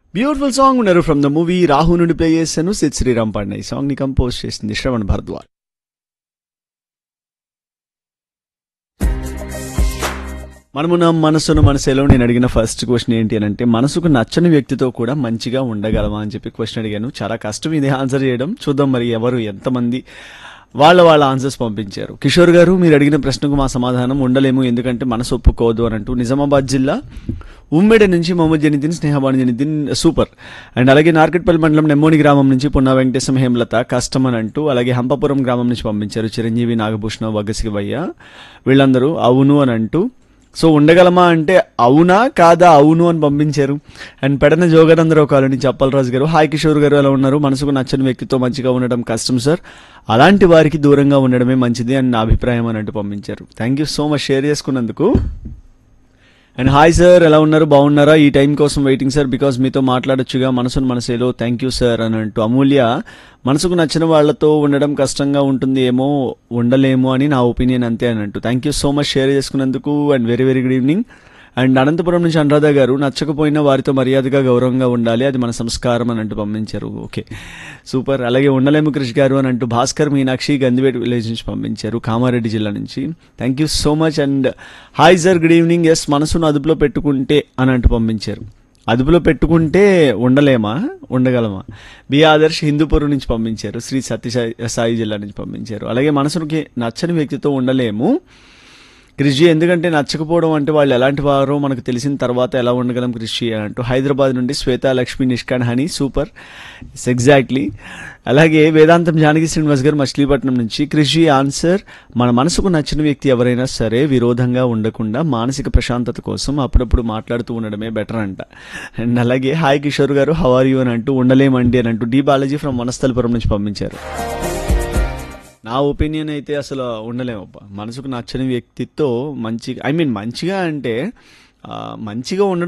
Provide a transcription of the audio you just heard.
beautiful song ఉన్నారు from the movie Rahu నుండి play చేశాను సిద్ శ్రీరామ్ పాడిన ఈ సాంగ్ ని కంపోజ్ చేసింది శ్రవణ్ భరద్వాజ్ మనము నా మనసును మనసులో నేను అడిగిన ఫస్ట్ క్వశ్చన్ ఏంటి అని అంటే మనసుకు నచ్చని వ్యక్తితో కూడా మంచిగా ఉండగలమా అని చెప్పి క్వశ్చన్ అడిగాను చాలా కష్టం ఇది ఆన్సర్ చేయడం చూద్దాం మరి ఎవరు ఎంతమంది వాళ్ళ వాళ్ళ ఆన్సర్స్ పంపించారు కిషోర్ గారు మీరు అడిగిన ప్రశ్నకు మా సమాధానం ఉండలేము ఎందుకంటే మనసు ఒప్పుకోదు అని అంటూ నిజామాబాద్ జిల్లా ఉమ్మెడ నుంచి మొహమ్మద్ జనిదిన్ స్నేహబాణి జనిదిన్ సూపర్ అండ్ అలాగే నార్కెట్పల్లి మండలం నెమ్మోని గ్రామం నుంచి పున్నా వెంకటేశం హేమలత కష్టం అని అంటూ అలాగే హంపపురం గ్రామం నుంచి పంపించారు చిరంజీవి నాగభూషణ వగసివయ్య వీళ్ళందరూ అవును అని అంటూ సో ఉండగలమా అంటే అవునా కాదా అవును అని పంపించారు and Pedana Jogananda Rao colony Chappalaraju garu hi Kishore గారు ఎలా ఉన్నారు మనసుకు నచ్చని వ్యక్తితో మంచిగా ఉండడం కష్టం సార్ అలాంటి వారికి దూరంగా ఉండడమే మంచిది అని నా అభిప్రాయం అని అంటూ పంపించారు thank you so much share చేసుకున్నందుకు అండ్ హాయ్ సార్ ఎలా ఉన్నారు బాగున్నారా ఈ టైం కోసం వెయిటింగ్ సార్ బికాస్ మీతో మాట్లాడొచ్చుగా మనసును మనసేలో థ్యాంక్ యూ సార్ అని అంటూ అమూల్య మనసుకు నచ్చిన వాళ్ళతో ఉండడం కష్టంగా ఉంటుంది ఏమో ఉండలేము అని నా ఒపీనియన్ అంతే అని అంటూ thank you so much share చేసుకున్నందుకు and very very good evening and Anantapuram నుంచి అనురాధ గారు నచ్చకపోయినా వారితో మర్యాదగా గౌరవంగా ఉండాలి అది మన సంస్కారం అని అంటూ పంపించారు ఓకే సూపర్ అలాగే ఉండలేము కృష్ గారు అని అంటూ భాస్కర్ మీనాక్షి గందివేట్ విలేజ్ నుంచి పంపించారు కామారెడ్డి జిల్లా నుంచి thank you so much and hi sir good evening yes మనసును అదుపులో పెట్టుకుంటే అని అంటూ పంపించారు అదుపులో పెట్టుకుంటే ఉండలేమా ఉండగలమా బి ఆదర్శ్ హిందూపురం నుంచి పంపించారు శ్రీ సత్యసాయి సాయి జిల్లా నుంచి పంపించారు అలాగే మనసుకి నచ్చని వ్యక్తితో ఉండలేము కృషి ఎందుకంటే నచ్చకపోవడం అంటే వాళ్ళు ఎలాంటి వారో మనకు తెలిసిన తర్వాత ఎలా ఉండగలం కృషి అని అంటూ హైదరాబాద్ నుండి శ్వేత లక్ష్మి నిష్కాన్ హనీ సూపర్ ఎగ్జాక్ట్లీ అలాగే వేదాంతం జానకి శ్రీనివాస్ గారు మచిలీపట్నం నుంచి కృషి ఆన్సర్ మన మనసుకు నచ్చిన వ్యక్తి ఎవరైనా సరే విరోధంగా ఉండకుండా మానసిక ప్రశాంతత కోసం అప్పుడప్పుడు మాట్లాడుతూ ఉండడమే బెటర్ అంట అండ్ అలాగే హాయ్ కిషోర్ గారు హవర్ యూ అని అంటూ ఉండలేమండి అని అంటూ డి బాలాజీ ఫ్రమ్ వనస్థలపురం నుంచి పంపించారు నా ఒపీనియన్ అయితే అసలు ఉండలేమబ్బా మనసుకు నచ్చని వ్యక్తితో మంచిగా ఐ మీన్ మంచిగా అంటే ఆ, మంచిగా ఉండడం